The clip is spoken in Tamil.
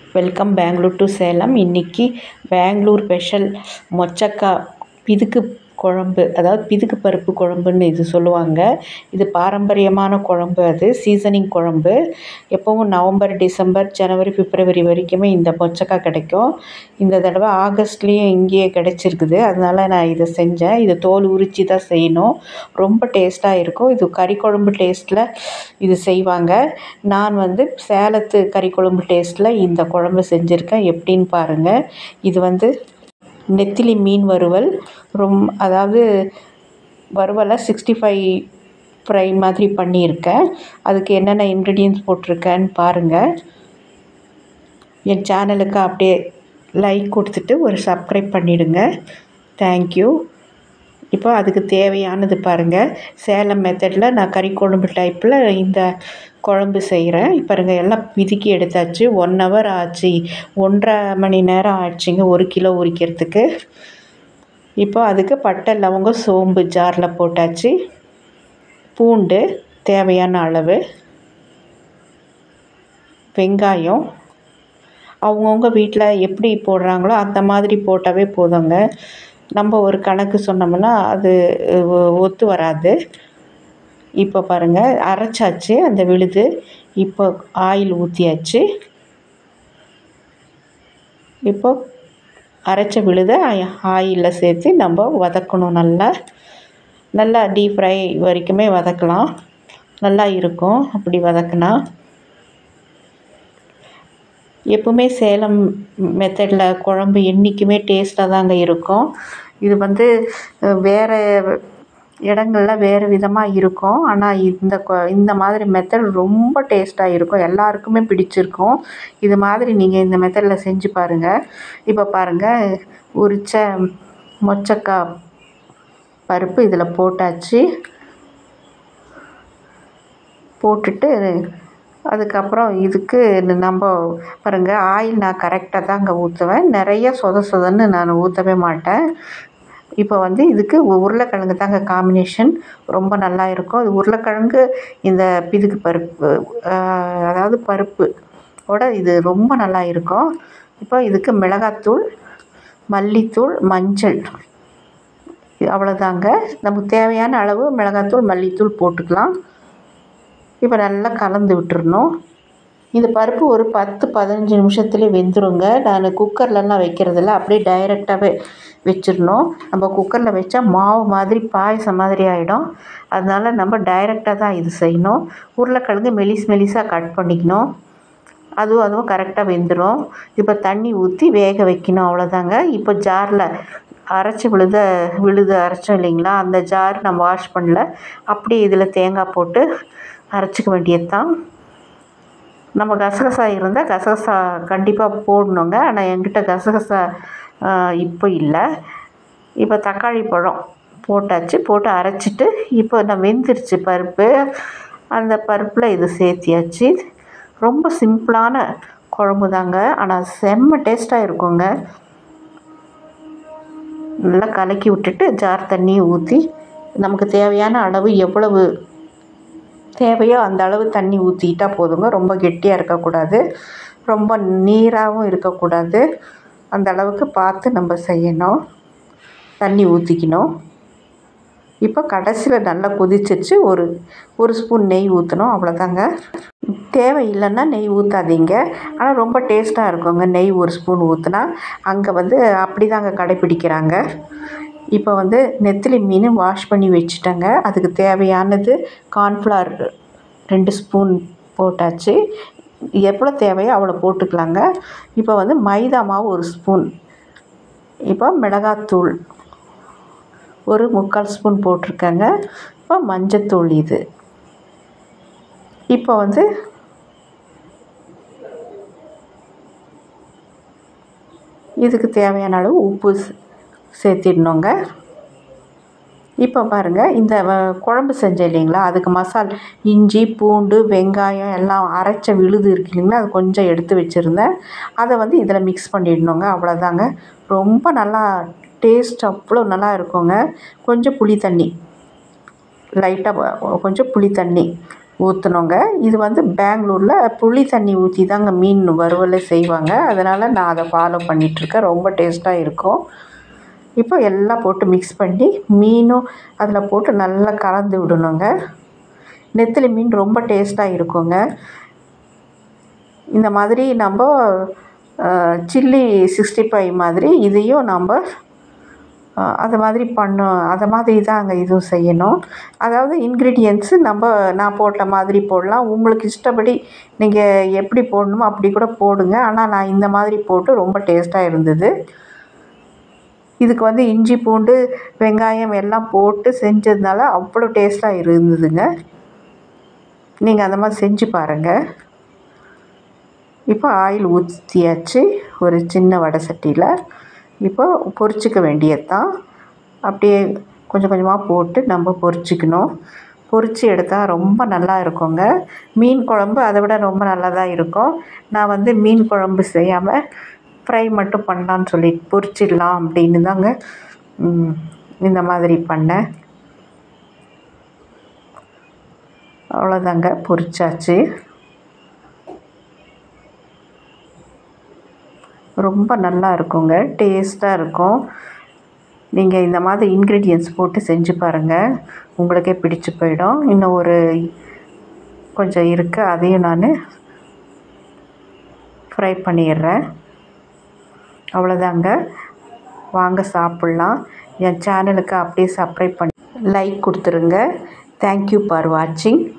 வெல்கம் பெங்களூர் டு சேலம் இன்றைக்கி பெங்களூர் ஸ்பெஷல் மொச்சக்காய் பிதுக்கு குழம்பு அதாவது பிதுக்கு பருப்பு குழம்புன்னு இது சொல்லுவாங்க இது பாரம்பரியமான குழம்பு அது சீசனிங் குழம்பு எப்போவும் நவம்பர் டிசம்பர் ஜனவரி பிப்ரவரி வரைக்குமே இந்த மொச்சக்காய் கிடைக்கும் இந்த தடவை ஆகஸ்ட்லேயும் இங்கேயே கிடச்சிருக்குது அதனால நான் இதை செஞ்சேன் இதை தோல் உரித்து தான் செய்யணும் ரொம்ப டேஸ்ட்டாக இருக்கும் இது கறி குழம்பு டேஸ்ட்டில் இது செய்வாங்க நான் வந்து சேலத்து கறி குழம்பு டேஸ்ட்டில் இந்த குழம்பு செஞ்சுருக்கேன் எப்படின்னு பாருங்கள் இது வந்து நெத்திலி மீன் வறுவல் ரொம் அதாவது வறுவலை சிக்ஸ்டி ஃபைவ் ஃப்ரை மாதிரி பண்ணியிருக்கேன் அதுக்கு என்னென்ன இன்க்ரீடியன்ஸ் போட்டிருக்கேன்னு பாருங்கள் என் சேனலுக்கு அப்படியே லைக் கொடுத்துட்டு ஒரு சப்ஸ்கிரைப் பண்ணிவிடுங்க தேங்க்யூ இப்போ அதுக்கு தேவையானது பாருங்கள் சேலம் மெத்தடில் நான் கறி குழம்பு டைப்பில் இந்த குழம்பு செய்கிறேன் பாருங்கள் எல்லாம் பிதுக்கி எடுத்தாச்சு ஒன் ஹவர் ஆச்சு ஒன்றரை மணி நேரம் ஆச்சுங்க ஒரு கிலோ உரிக்கிறதுக்கு இப்போ அதுக்கு பட்டை லவங்கம் சோம்பு ஜாரில் போட்டாச்சு பூண்டு தேவையான அளவு வெங்காயம் அவங்கவுங்க வீட்டில் எப்படி போடுறாங்களோ அந்த மாதிரி போட்டாவே போதுங்க நம்ம ஒரு கணக்கு சொன்னோம்னா அது ஒத்து வராது இப்போ பாருங்கள் அரைச்சாச்சு அந்த விழுது இப்போ ஆயில் ஊற்றியாச்சு இப்போ அரைச்ச விழுதை ஆயிலில் சேர்த்து நம்ம வதக்கணும் நல்லா நல்லா டீப் ஃப்ரை வரைக்குமே வதக்கலாம் நல்லா இருக்கும் அப்படி வதக்கினா எப்பவுமே சேலம் மெத்தடில் குழம்பு என்றைக்குமே டேஸ்ட்டாக தாங்க இருக்கும் இது வந்து வேறு இடங்கள்ல வேறு விதமாக இருக்கும் ஆனால் இந்த இந்த மாதிரி மெத்தட் ரொம்ப டேஸ்ட்டாக இருக்கும் எல்லாருக்குமே பிடிச்சிருக்கும் இது மாதிரி நீங்கள் இந்த மெத்தடில் செஞ்சு பாருங்கள் இப்போ பாருங்கள் உரித்த மொச்சக்காய் பருப்பு இதில் போட்டாச்சு போட்டுட்டு அதுக்கப்புறம் இதுக்கு நம்ம பாருங்கள் ஆயில் நான் கரெக்டாக தாங்க ஊற்றுவேன் நிறைய சொத சொதன்னு நான் ஊற்றவே மாட்டேன் இப்போ வந்து இதுக்கு உருளைக்கிழங்கு தாங்க காம்பினேஷன் ரொம்ப நல்லா இருக்கும் அது உருளைக்கிழங்கு இந்த பிதுக்கு பருப்பு அதாவது பருப்பு ஓட இது ரொம்ப நல்லா இருக்கும் இப்போ இதுக்கு மிளகாத்தூள் மல்லித்தூள் மஞ்சள் அவ்வளோதாங்க நமக்கு தேவையான அளவு மிளகாத்தூள் மல்லித்தூள் போட்டுக்கலாம் இப்போ நல்லா கலந்து விட்டுறணும் இந்த பருப்பு ஒரு பத்து பதினஞ்சு நிமிஷத்துலேயே வெந்துருங்க நான் குக்கர்லலாம் வைக்கிறதில்ல அப்படியே டைரெக்டாகவே வச்சிடணும் நம்ம குக்கரில் வச்சா மாவு மாதிரி பாயசம் மாதிரி ஆகிடும் அதனால நம்ம டைரெக்டாக தான் இது செய்யணும் உருளைக்கிழங்கு மெலிஸ் மெலிசாக கட் பண்ணிக்கணும் அதுவும் அதுவும் கரெக்டாக வெந்துடும் இப்போ தண்ணி ஊற்றி வேக வைக்கணும் அவ்வளோதாங்க இப்போ ஜாரில் அரைச்சி விழுத விழுது அரைச்சோம் இல்லைங்களா அந்த ஜார் நான் வாஷ் பண்ணல அப்படியே இதில் தேங்காய் போட்டு அரைச்சிக்க வேண்டியது தான் நம்ம கசகசா இருந்தால் கசகசா கண்டிப்பாக போடணுங்க ஆனால் என்கிட்ட கசகசா இப்போ இல்லை இப்போ தக்காளி பழம் போட்டாச்சு போட்டு அரைச்சிட்டு இப்போ நான் வெந்துருச்சு பருப்பு அந்த பருப்பில் இது சேர்த்தியாச்சு ரொம்ப சிம்பிளான குழம்பு தாங்க ஆனால் செம்ம டேஸ்ட்டாக இருக்குங்க நல்லா கலக்கி விட்டுட்டு ஜார் தண்ணியை ஊற்றி நமக்கு தேவையான அளவு எவ்வளவு தேவையோ அந்த அளவு தண்ணி ஊற்றிக்கிட்டா போதுங்க ரொம்ப கெட்டியாக இருக்கக்கூடாது ரொம்ப நீராகவும் இருக்கக்கூடாது அந்த அளவுக்கு பார்த்து நம்ம செய்யணும் தண்ணி ஊற்றிக்கணும் இப்போ கடைசியில் நல்லா கொதிச்சிச்சு ஒரு ஒரு ஸ்பூன் நெய் ஊற்றணும் அவ்வளோதாங்க தேவை இல்லைன்னா நெய் ஊற்றாதீங்க ஆனால் ரொம்ப டேஸ்ட்டாக இருக்குங்க நெய் ஒரு ஸ்பூன் ஊற்றினா அங்கே வந்து அப்படி தாங்க கடைப்பிடிக்கிறாங்க இப்போ வந்து நெத்திலி மீன் வாஷ் பண்ணி வச்சுட்டேங்க அதுக்கு தேவையானது கார்ன்ஃப்ளவர் ரெண்டு ஸ்பூன் போட்டாச்சு எவ்வளோ தேவையோ அவ்வளோ போட்டுக்கலாங்க இப்போ வந்து மைதா மாவு ஒரு ஸ்பூன் இப்போ மிளகாத்தூள் ஒரு முக்கால் ஸ்பூன் போட்டிருக்கேங்க இப்போ மஞ்சத்தூள் இது இப்போ வந்து இதுக்கு தேவையான அளவு உப்பு சேர்த்திடணுங்க இப்போ பாருங்கள் இந்த குழம்பு செஞ்சேன் இல்லைங்களா அதுக்கு மசால் இஞ்சி பூண்டு வெங்காயம் எல்லாம் அரைச்ச விழுது இருக்கு இல்லைங்களா அது கொஞ்சம் எடுத்து வச்சுருந்தேன் அதை வந்து இதில் மிக்ஸ் பண்ணிடணுங்க அவ்வளோதாங்க ரொம்ப நல்லா டேஸ்ட் அவ்வளோ நல்லா இருக்குங்க கொஞ்சம் புளி தண்ணி லைட்டாக கொஞ்சம் புளி தண்ணி ஊற்றணுங்க இது வந்து பெங்களூரில் புளி தண்ணி ஊற்றி தாங்க மீன் வறுவலே செய்வாங்க அதனால் நான் அதை ஃபாலோ பண்ணிகிட்ருக்கேன் ரொம்ப டேஸ்ட்டாக இருக்கும் இப்போ எல்லாம் போட்டு மிக்ஸ் பண்ணி மீனும் அதில் போட்டு நல்லா கலந்து விடணுங்க நெத்திலி மீன் ரொம்ப டேஸ்ட்டாக இருக்குங்க இந்த மாதிரி நம்ம சில்லி சிக்ஸ்டி ஃபைவ் மாதிரி இதையும் நம்ம அது மாதிரி பண்ணோம் அதை மாதிரி தாங்க இதுவும் செய்யணும் அதாவது இன்க்ரீடியன்ட்ஸு நம்ம நான் போட்ட மாதிரி போடலாம் உங்களுக்கு இஷ்டப்படி நீங்கள் எப்படி போடணுமோ அப்படி கூட போடுங்க ஆனால் நான் இந்த மாதிரி போட்டு ரொம்ப டேஸ்ட்டாக இருந்தது இதுக்கு வந்து இஞ்சி பூண்டு வெங்காயம் எல்லாம் போட்டு செஞ்சதுனால அவ்வளோ டேஸ்ட்டாக இருந்ததுங்க நீங்கள் அந்த மாதிரி செஞ்சு பாருங்கள் இப்போ ஆயில் ஊற்றியாச்சு ஒரு சின்ன வடை சட்டியில் இப்போ பொரிச்சிக்க வேண்டியது தான் அப்படியே கொஞ்சம் கொஞ்சமாக போட்டு நம்ம பொரிச்சிக்கணும் பொரித்து எடுத்தால் ரொம்ப நல்லா இருக்குங்க மீன் குழம்பு அதை விட ரொம்ப நல்லா தான் இருக்கும் நான் வந்து மீன் குழம்பு செய்யாமல் ஃப்ரை மட்டும் பண்ணலான்னு சொல்லி பொரிச்சிடலாம் அப்படின்னு தாங்க இந்த மாதிரி பண்ணேன் அவ்வளோதாங்க பொரிச்சாச்சு ரொம்ப நல்லா இருக்குங்க டேஸ்ட்டாக இருக்கும் நீங்கள் இந்த மாதிரி இன்க்ரீடியன்ஸ் போட்டு செஞ்சு பாருங்கள் உங்களுக்கே பிடிச்சி போயிடும் இன்னும் ஒரு கொஞ்சம் இருக்குது அதையும் நான் ஃப்ரை பண்ணிடுறேன் அவ்வளோதாங்க வாங்க சாப்பிட்லாம் என் சேனலுக்கு அப்படியே சப்ஸ்கிரைப் பண்ணி லைக் கொடுத்துருங்க தேங்க்யூ ஃபார் வாட்சிங்